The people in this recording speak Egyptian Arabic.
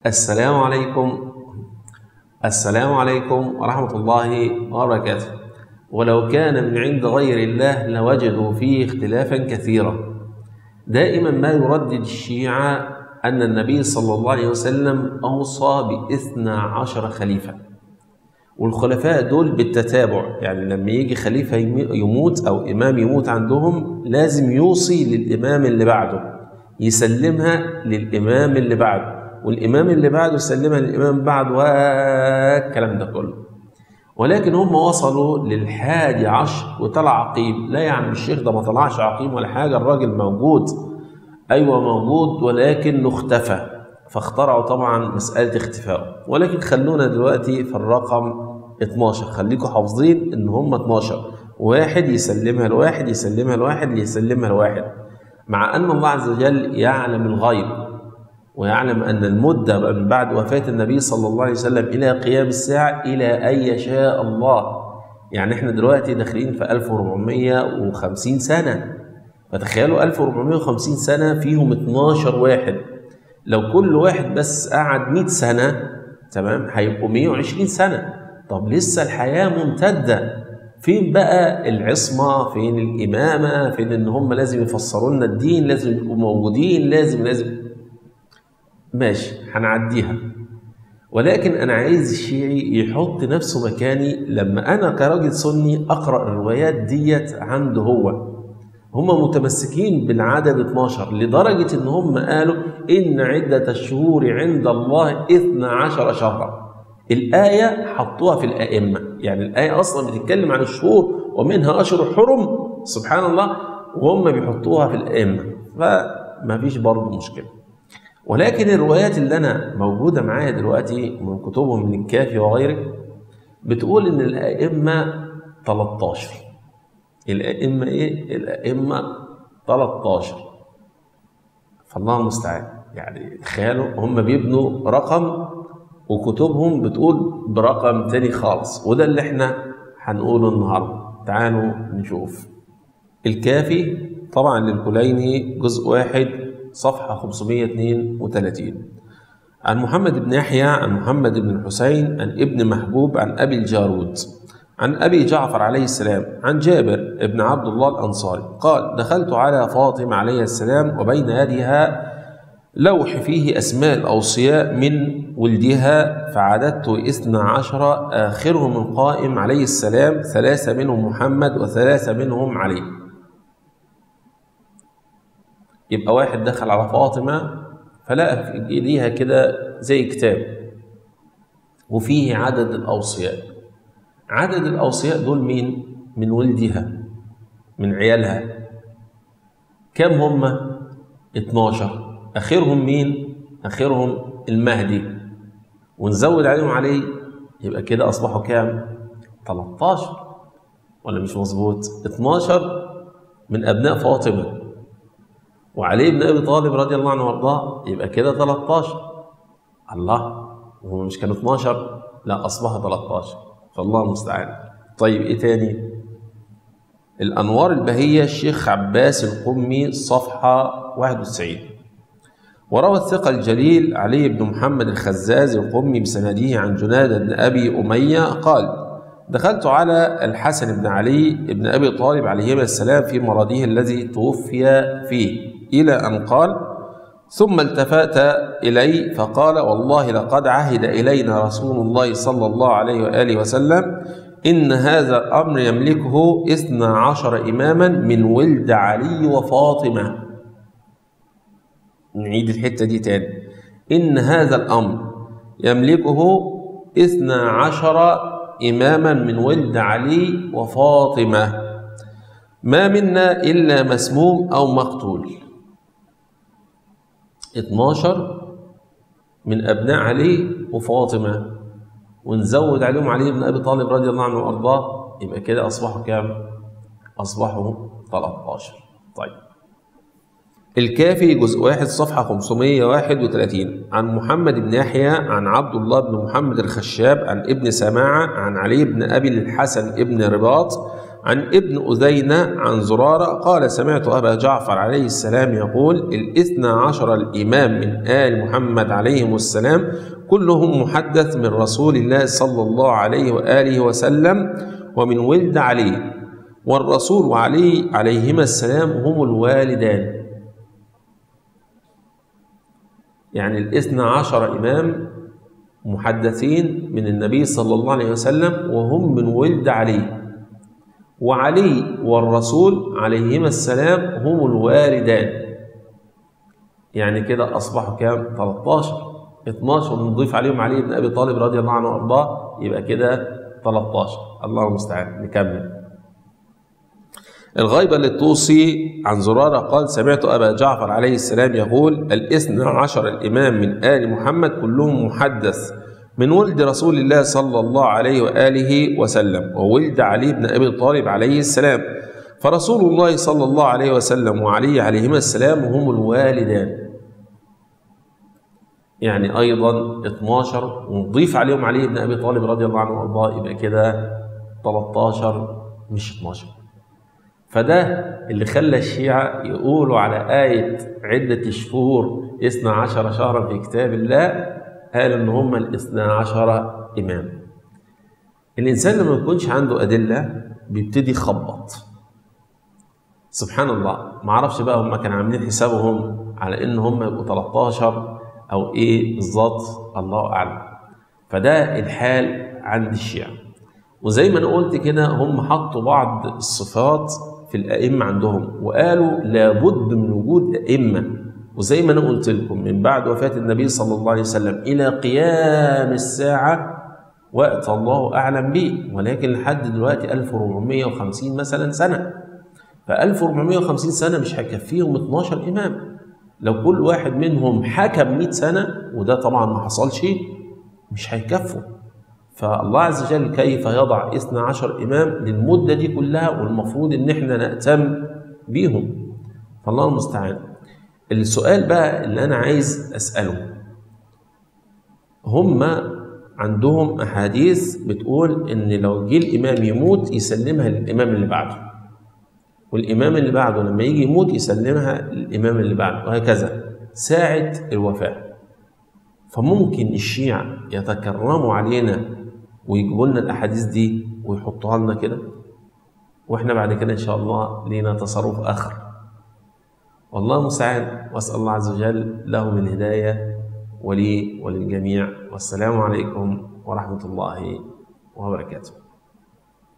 السلام عليكم السلام عليكم ورحمة الله وبركاته ولو كان من عند غير الله لوجدوا فيه اختلافا كثيرا دائما ما يردد الشيعة أن النبي صلى الله عليه وسلم أوصى بإثنى عشر خليفة والخلفاء دول بالتتابع يعني لما يجي خليفة يموت أو إمام يموت عندهم لازم يوصي للإمام اللي بعده يسلمها للإمام اللي بعده والإمام اللي بعده يسلمها للإمام بعده والكلام ده كله ولكن هم وصلوا للحادي عشر وطلع عقيم لا يعني الشيخ ده ما طلعش عقيم ولا حاجة الراجل موجود أيوة موجود ولكنه اختفى فاخترعوا طبعا مسألة اختفائه ولكن خلونا دلوقتي في الرقم 12 خليكم حافظين ان هم 12 واحد يسلمها لواحد يسلمها لواحد يسلمها لواحد مع ان الله عز وجل يعلم الغيب ويعلم ان المده من بعد وفاه النبي صلى الله عليه وسلم الى قيام الساعه الى ان يشاء الله يعني احنا دلوقتي داخلين في 1450 سنه فتخيلوا 1450 سنه فيهم 12 واحد لو كل واحد بس قعد 100 سنه تمام هيبقوا 120 سنه طب لسه الحياه ممتده فين بقى العصمه فين الامامه فين ان هم لازم يفسروا لنا الدين لازم يبقوا موجودين لازم لازم ماشي هنعديها ولكن انا عايز الشيعي يحط نفسه مكاني لما انا كراجل سني اقرا الروايات ديت عنده هو هم متمسكين بالعدد 12 لدرجة إن هم قالوا إن عدة الشهور عند الله 12 شهرا الآية حطوها في الأئمة يعني الآية أصلا بتتكلم عن الشهور ومنها أشهر حرم سبحان الله وهم بيحطوها في الأئمة فما فيش برضه مشكلة ولكن الروايات اللي أنا موجودة معايا دلوقتي من كتبهم من الكافي وغيره بتقول إن الأئمة 13 الأئمة إيه؟ الأئمة 13 فالله المستعان يعني تخيلوا هم بيبنوا رقم وكتبهم بتقول برقم تاني خالص وده اللي احنا هنقوله النهارده تعالوا نشوف الكافي طبعا للكليني جزء واحد صفحة 532 عن محمد بن يحيى عن محمد بن الحسين عن ابن محبوب عن أبي الجارود عن أبي جعفر عليه السلام عن جابر بن عبد الله الأنصاري قال دخلت على فاطمة عليه السلام وبين يدها لوح فيه أسماء الأوصياء من ولدها فعددت إثنى عشر آخرهم القائم عليه السلام ثلاثة منهم محمد وثلاثة منهم علي يبقى واحد دخل على فاطمة فلقى في إيديها كده زي كتاب وفيه عدد الأوصياء عدد الأوصياء دول مين؟ من ولدها من عيالها كم هم؟ 12 آخرهم مين؟ آخرهم المهدي ونزود عليهم علي يبقى كده أصبحوا كام؟ 13 ولا مش مظبوط؟ 12 من أبناء فاطمة وعلي بن أبي طالب رضي الله عنه وارضاه يبقى كده 13 الله وهم مش كانوا 12 لا أصبحوا 13 فالله المستعان طيب ايه تاني الانوار البهيه الشيخ عباس القمي صفحه 91 وروى الثقة الجليل علي بن محمد الخزاز القمي بسنده عن جناد بن أبي أمية قال دخلت على الحسن بن علي بن أبي طالب عليهما السلام في مرضه الذي توفي فيه إلى أن قال ثم التفت إلي فقال والله لقد عهد إلينا رسول الله صلى الله عليه وآله وسلم إن هذا الأمر يملكه إثنى عشر إماما من ولد علي وفاطمة نعيد الحتة دي تاني إن هذا الأمر يملكه إثنى عشر إماما من ولد علي وفاطمة ما منا إلا مسموم أو مقتول 12 من أبناء علي وفاطمة ونزود عليهم علي بن أبي طالب رضي الله عنه وأرضاه يبقى كده أصبحوا كام؟ أصبحوا 13 طيب الكافي جزء واحد صفحة 531 عن محمد بن يحيى عن عبد الله بن محمد الخشاب عن ابن سماعة عن علي بن أبي الحسن ابن رباط عن ابن أذينة عن زرارة قال سمعت أبا جعفر عليه السلام يقول الاثنى عشر الإمام من آل محمد عليهم السلام كلهم محدث من رسول الله صلى الله عليه وآله وسلم ومن ولد علي والرسول وعلي عليهما السلام هم الوالدان يعني الاثنى عشر إمام محدثين من النبي صلى الله عليه وسلم وهم من ولد علي وعلي والرسول عليهما السلام هم الوالدان يعني كده أصبحوا كام 13 12 نضيف عليهم علي بن أبي طالب رضي الله عنه وأرضاه يبقى كده 13 الله المستعان نكمل الغيبة اللي توصي عن زرارة قال سمعت أبا جعفر عليه السلام يقول الاثنى عشر الإمام من آل محمد كلهم محدث من ولد رسول الله صلى الله عليه وآله وسلم وولد علي بن أبي طالب عليه السلام فرسول الله صلى الله عليه وسلم وعلي عليهما السلام هم الوالدان يعني أيضا 12 ونضيف عليهم علي بن أبي طالب رضي الله عنه وأرضاه يبقى كده 13 مش 12 فده اللي خلى الشيعة يقولوا على آية عدة الشهور اثنا عشر شهرا في كتاب الله قال إن هم الاثنى عشر إمام الإنسان لما يكونش عنده أدلة بيبتدي يخبط سبحان الله ما اعرفش بقى هم كانوا عاملين حسابهم على ان هم يبقوا 13 او ايه بالظبط الله اعلم فده الحال عند الشيعة وزي ما انا قلت كده هم حطوا بعض الصفات في الائمه عندهم وقالوا لابد من وجود ائمه وزي ما انا قلت لكم من بعد وفاه النبي صلى الله عليه وسلم الى قيام الساعه وقت الله اعلم به ولكن لحد دلوقتي 1450 مثلا سنه ف 1450 سنه مش هيكفيهم 12 امام لو كل واحد منهم حكم 100 سنه وده طبعا ما حصلش مش هيكفوا فالله عز وجل كيف يضع 12 إمام للمدة دي كلها والمفروض إن إحنا نهتم بيهم فالله المستعان السؤال بقى اللي أنا عايز أسأله هم عندهم أحاديث بتقول إن لو جه الإمام يموت يسلمها للإمام اللي بعده والإمام اللي بعده لما يجي يموت يسلمها للإمام اللي بعده وهكذا ساعة الوفاة فممكن الشيعة يتكرموا علينا ويجيبوا لنا الاحاديث دي ويحطوها لنا كده واحنا بعد كده ان شاء الله لينا تصرف اخر والله المستعان واسال الله عز وجل لهم الهدايه ولي وللجميع والسلام عليكم ورحمه الله وبركاته